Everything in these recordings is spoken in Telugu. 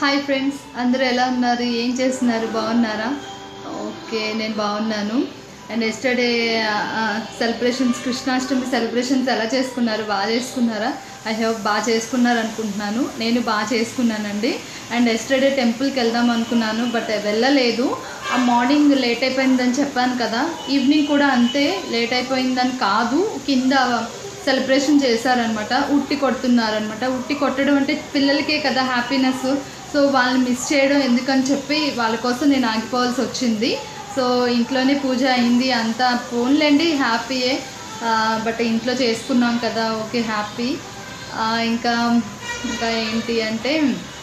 హాయ్ ఫ్రెండ్స్ అందరూ ఎలా ఉన్నారు ఏం చేస్తున్నారు బాగున్నారా ఓకే నేను బాగున్నాను and yesterday celebrations Krishnashtami celebrations ఎలా చేసుకున్నారు బాగా చేసుకున్నారా ఐ హోప్ బాగా చేసుకున్నారు అనుకుంటున్నాను నేను బాగా చేసుకున్నానండి అండ్ ఎస్టర్డే టెంపుల్కి వెళ్దాం అనుకున్నాను బట్ వెళ్ళలేదు ఆ మార్నింగ్ లేట్ అయిపోయిందని చెప్పాను కదా ఈవినింగ్ కూడా అంతే లేట్ అయిపోయిందని కాదు కింద సెలబ్రేషన్ చేశారనమాట ఉట్టి కొడుతున్నారనమాట ఉట్టి కొట్టడం అంటే పిల్లలకే కదా హ్యాపీనెస్ సో వాళ్ళని మిస్ చేయడం ఎందుకని చెప్పి వాళ్ళ కోసం నేను ఆగిపోవాల్సి వచ్చింది సో ఇంట్లోనే పూజ అయింది అంతా ఫోన్లేండి హ్యాపీయే బట్ ఇంట్లో చేసుకున్నాం కదా ఓకే హ్యాపీ ఇంకా ఇంకా ఏంటి అంటే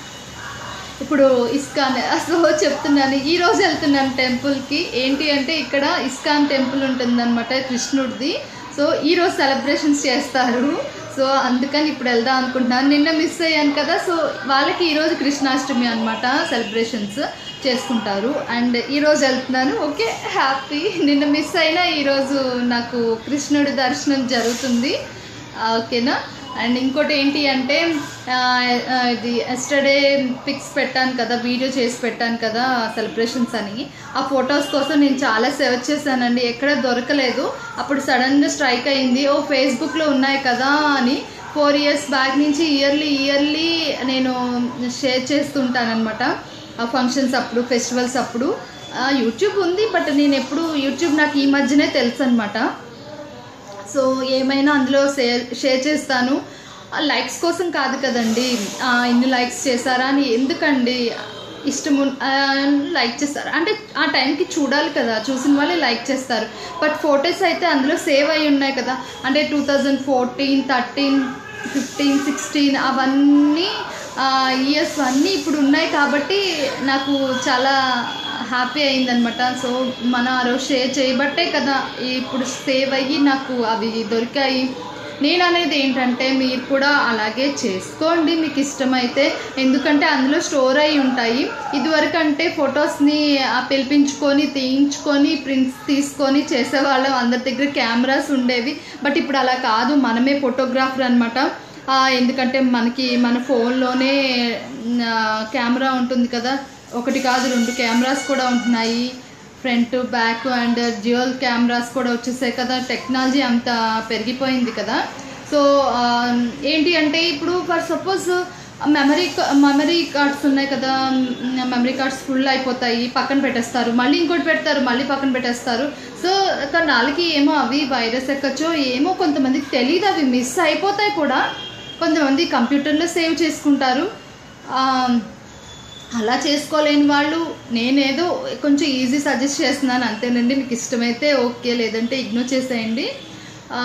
ఇప్పుడు ఇస్కాన్ సో చెప్తున్నాను ఈ రోజు వెళ్తున్నాను టెంపుల్కి ఏంటి అంటే ఇక్కడ ఇస్కాన్ టెంపుల్ ఉంటుందన్నమాట కృష్ణుడిది సో ఈరోజు సెలబ్రేషన్స్ చేస్తారు సో అందుకని ఇప్పుడు వెళ్దాం అనుకుంటున్నాను నిన్న మిస్ అయ్యాను కదా సో వాళ్ళకి ఈరోజు కృష్ణాష్టమి అనమాట సెలబ్రేషన్స్ చేసుకుంటారు అండ్ ఈరోజు వెళ్తున్నాను ఓకే హ్యాపీ నిన్న మిస్ అయినా ఈరోజు నాకు కృష్ణుడి దర్శనం జరుగుతుంది ఓకేనా అండ్ ఇంకోటి ఏంటి అంటే ఆ, ఆ, ఇది ఎస్టర్డే పిక్స్ పెట్టాను కదా వీడియో చేసి పెట్టాను కదా సెలబ్రేషన్స్ అని ఆ ఫొటోస్ కోసం నేను చాలా సెర్చ్ చేశానండి ఎక్కడ దొరకలేదు అప్పుడు సడన్గా స్ట్రైక్ అయింది ఓ ఫేస్బుక్లో ఉన్నాయి కదా అని ఫోర్ ఇయర్స్ బ్యాక్ నుంచి ఇయర్లీ ఇయర్లీ నేను షేర్ చేస్తుంటానన్నమాట ఆ ఫంక్షన్స్ అప్పుడు ఫెస్టివల్స్ అప్పుడు ఆ, యూట్యూబ్ ఉంది బట్ నేను ఎప్పుడు యూట్యూబ్ నాకు ఈ మధ్యనే తెలుసు అనమాట సో ఏమైనా అందులో షేర్ షేర్ చేస్తాను లైక్స్ కోసం కాదు కదండి ఆ, ఇన్ని లైక్స్ చేశారా అని ఎందుకండి ఇష్టం ఉన్- ఆ, లైక్ చేస్తారు అంటే ఆ టైంకి చూడాలి కదా చూసిన వాళ్ళే లైక్ చేస్తారు బట్ ఫొటోస్ అయితే అందులో సేవ్ అయి ఉన్నాయి కదా అంటే two thousand fourteen thirteen fifteen sixteen అవన్నీ ఇయర్స్ అన్నీ ఇప్పుడు ఉన్నాయి కాబట్టి నాకు చాలా హ్యాపీ అయిందనమాట సో మన ఆ రోజు షేర్ చేయబట్టే కదా ఇప్పుడు సేవ్ అయ్యి నాకు అవి దొరికాయి నేను అనేది ఏంటంటే మీరు కూడా అలాగే చేసుకోండి మీకు ఇష్టమైతే ఎందుకంటే అందులో స్టోర్ అయి ఉంటాయి ఇదివరకు అంటే ఫొటోస్ని పిలిపించుకొని తీయించుకొని ప్రింట్స్ తీసుకొని చేసేవాళ్ళం అందరి దగ్గర కెమెరాస్ ఉండేవి బట్ ఇప్పుడు అలా కాదు మనమే ఫోటోగ్రాఫర్ అనమాట ఎందుకంటే మనకి మన ఫోన్లోనే కెమెరా ఉంటుంది కదా ఒకటి కాదు రెండు కెమెరాస్ కూడా ఉంటున్నాయి front back and dual cameras కూడా వచ్చేసాయి కదా టెక్నాలజీ అంత పెరిగిపోయింది కదా సో ఆ, ఏంటి అంటే ఇప్పుడు for suppose memory memory cards ఉన్నాయి కదా మెమరీ కార్డ్స్ ఫుల్ అయిపోతాయి పక్కన పెట్టేస్తారు మళ్ళీ ఇంకోటి పెడతారు మళ్ళీ పక్కన పెట్టేస్తారు సో నాలుగు ఏమో అవి వైరస్ ఎక్కచ్చో ఏమో కొంతమందికి తెలియదు అవి మిస్ అయిపోతాయి కూడా కొంతమంది కంప్యూటర్లో సేవ్ చేసుకుంటారు ఆ, అలా చేసుకోలేని వాళ్ళు నేనేదో కొంచెం ఈజీ సజెస్ట్ చేస్తున్నాను అంతేనండి మీకు ఇష్టమైతే ఓకే లేదంటే ఇగ్నోర్ చేసేయండి ఆ,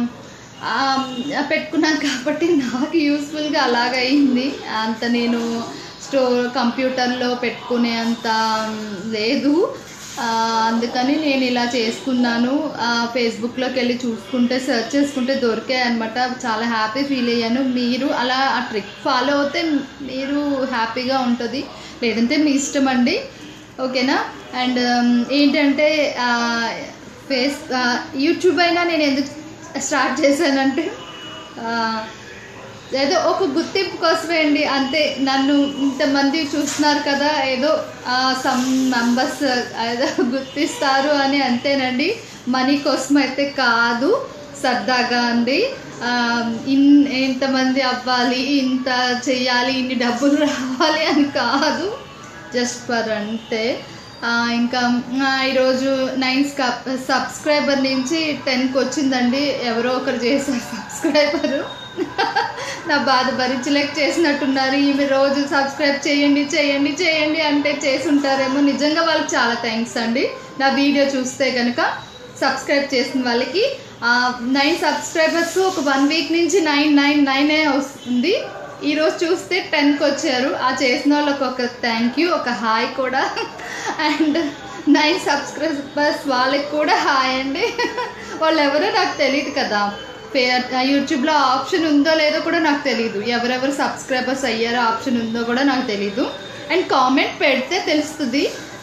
ఆ, పెట్టుకున్నాను కాబట్టి నాకు యూస్ఫుల్గా అలాగయింది అంత నేను స్టోర్ కంప్యూటర్లో పెట్టుకునే అంత లేదు ఆ, అందుకని నేను ఇలా చేసుకున్నాను ఆ, ఫేస్బుక్లోకి వెళ్ళి చూసుకుంటే సెర్చ్ చేసుకుంటే దొరికాయి అనమాట చాలా హ్యాపీ ఫీల్ అయ్యాను మీరు అలా ఆ ట్రిక్ ఫాలో అవుతే మీరు హ్యాపీగా ఉంటుంది లేదంటే మీ ఇష్టం అండి ఓకేనా అండ్ ఏంటంటే ఆ, ఫేస్ ఆ, యూట్యూబ్ అయినా నేను ఎందుకు స్టార్ట్ చేశానంటే ఆ, ఏదో ఒక గుర్తింపు కోసమే అండి అంతే నన్ను ఇంతమంది చూస్తున్నారు కదా ఏదో సమ్ మెంబర్స్ ఏదో గుర్తిస్తారు అని అంతేనండి మనీ కోసం అయితే కాదు సరదాగా అండి ఆ, ఇన్ ఇంతమంది అవ్వాలి ఇంత చెయ్యాలి ఇన్ని డబ్బులు రావాలి అని కాదు జస్ట్ ఫర్ అంతే ఆ, ఇంకా ఆ, ఈరోజు నైన్ సబ్స్క్రైబర్ నుంచి టెన్కి వచ్చిందండి ఎవరో ఒకరు చేశారు సబ్స్క్రైబరు నా బాధ భరించలేక చేసినట్టున్నారు ఈమె రోజు సబ్స్క్రైబ్ చేయండి చేయండి చేయండి అంటే చేసి ఉంటారేమో నిజంగా వాళ్ళకి చాలా థ్యాంక్స్ అండి నా వీడియో చూస్తే కనుక సబ్స్క్రైబ్ చేసిన వాళ్ళకి నైన్ సబ్స్క్రైబర్స్ ఒక వన్ వీక్ నుంచి నైన్ నైన్ నైనే వస్తుంది ఈరోజు చూస్తే టెన్కి వచ్చారు ఆ చేసిన వాళ్ళకి ఒక థ్యాంక్ యూ ఒక హాయ్ కూడా అండ్ నైన్ సబ్స్క్రైబర్స్ వాళ్ళకి కూడా హాయ్ అండి వాళ్ళు ఎవరో నాకు తెలియదు కదా పే యూట్యూబ్లో ఆప్షన్ ఉందో లేదో కూడా నాకు తెలియదు ఎవరెవరు సబ్స్క్రైబర్స్ అయ్యారో ఆప్షన్ ఉందో కూడా నాకు తెలీదు అండ్ కామెంట్ పెడితే తెలుస్తుంది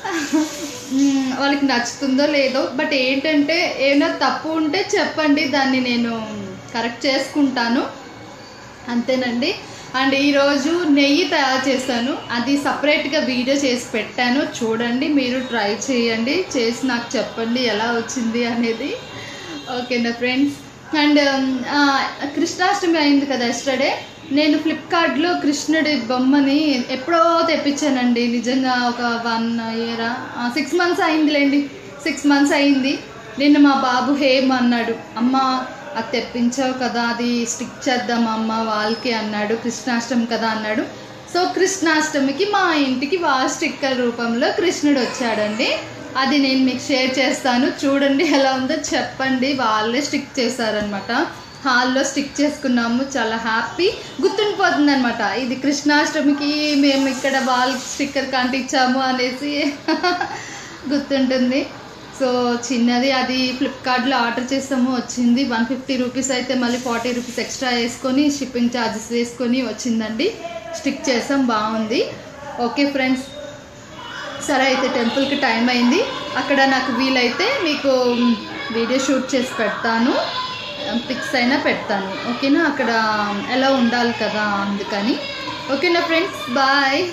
మ్మ్, వాళ్ళకి నచ్చుతుందో లేదో బట్ ఏంటంటే ఏమైనా తప్పు ఉంటే చెప్పండి దాన్ని నేను కరెక్ట్ చేసుకుంటాను అంతేనండి అండ్ ఈరోజు నెయ్యి తయారు చేస్తాను అది సపరేట్గా వీడియో చేసి పెట్టాను చూడండి మీరు ట్రై చేయండి చేసి నాకు చెప్పండి ఎలా వచ్చింది అనేది ఓకేనా ఫ్రెండ్స్ అండ్ కృష్ణాష్టమి అయింది కదా ఎస్టర్డే నేను ఫ్లిప్కార్ట్లో కృష్ణుడి బొమ్మని ఎప్పుడో తెప్పించానండి నిజంగా ఒక వన్ ఇయరా సిక్స్ మంత్స్ అయిందిలేండి సిక్స్ మంత్స్ అయింది నిన్న మా బాబు హేమ్ అన్నాడు అమ్మ అది తెప్పించావు కదా అది స్టిక్ చేద్దాం అమ్మ వాళ్ళకి అన్నాడు కృష్ణాష్టమి కదా అన్నాడు సో కృష్ణాష్టమికి మా ఇంటికి వాల్ స్టిక్కర్ రూపంలో కృష్ణుడు వచ్చాడండి అది నేను మీకు షేర్ చేస్తాను చూడండి ఎలా ఉందో చెప్పండి వాళ్ళే స్టిక్ చేశారనమాట హాల్లో స్టిక్ చేసుకున్నాము చాలా హ్యాపీ గుర్తుండిపోతుంది అనమాట ఇది కృష్ణాష్టమికి మేము ఇక్కడ వాల్ స్టిక్కర్ కంటించాము అనేసి గుర్తుంటుంది సో చిన్నది అది ఫ్లిప్కార్ట్లో ఆర్డర్ చేసాము వచ్చింది వన్ ఫిఫ్టీ రూపీస్ అయితే మళ్ళీ ఫార్టీ రూపీస్ ఎక్స్ట్రా వేసుకొని షిప్పింగ్ ఛార్జెస్ వేసుకొని వచ్చిందండి స్టిక్ చేసాం బాగుంది ఓకే ఫ్రెండ్స్ సరే అయితే టెంపుల్కి టైం అయింది అక్కడ నాకు వీలైతే మీకు వీడియో షూట్ చేసి పెడతాను పిక్స్ అయినా పెడతాను ఓకేనా అక్కడ ఎలా ఉండాలి కదా అందుకని ఓకేనా ఫ్రెండ్స్ బాయ్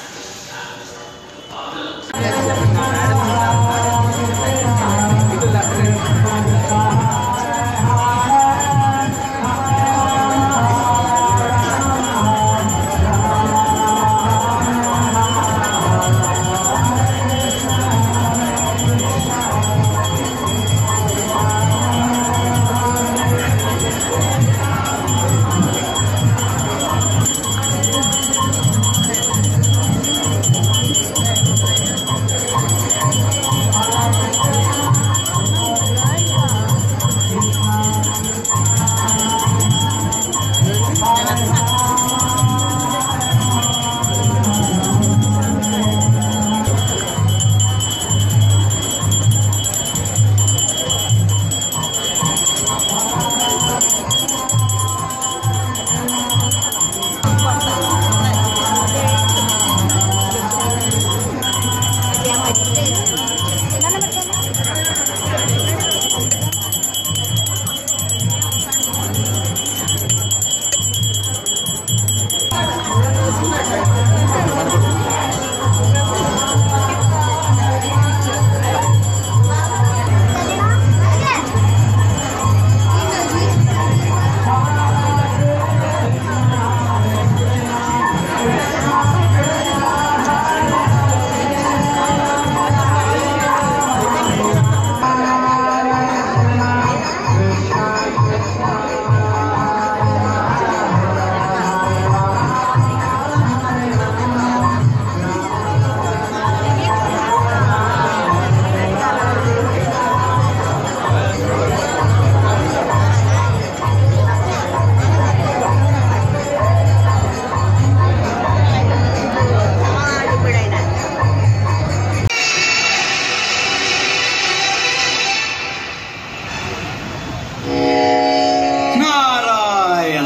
నారాయణ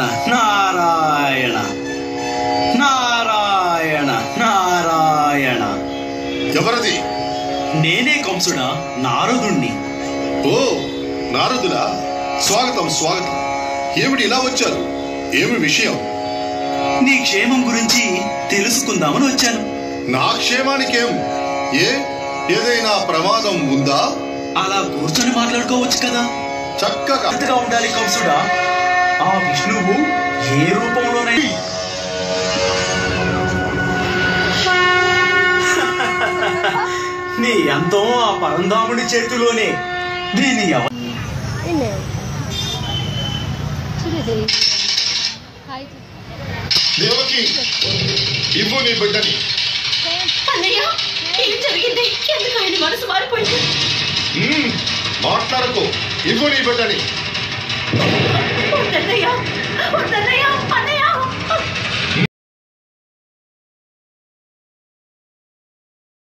నారాయణ నారాయణ నారాయణ ఎవరది నేనే కంసుడా నారదుణ్ణి ఓ నారదులా స్వాగతం స్వాగతం ఏమిటి ఇలా వచ్చారు ఏమి విషయం నీ క్షేమం గురించి తెలుసుకుందామని వచ్చాను నా క్షేమానికేం ఏ ఏదైనా ప్రమాదం ఉందా అలా కూర్చొని మాట్లాడుకోవచ్చు కదా చక్కగా జాగ్రత్తగా ఉండాలి కంసుడా ఆ విష్ణువు ఏ రూపంలోనైనా నీ అంతం ఆ పరంధాముడి చేతిలోనే దీని ఎవ దేవకి ఇవ్వు నీ బిడ్డని అన్నయ్య ఏం జరిగింది ఎందుకు ఆయన మనసు మారిపోయింది మ్మ్, మాట్లాడకు ఇవ్వు నీ బిడ్డని వద్దన్నయ్య వద్దన్నయ్య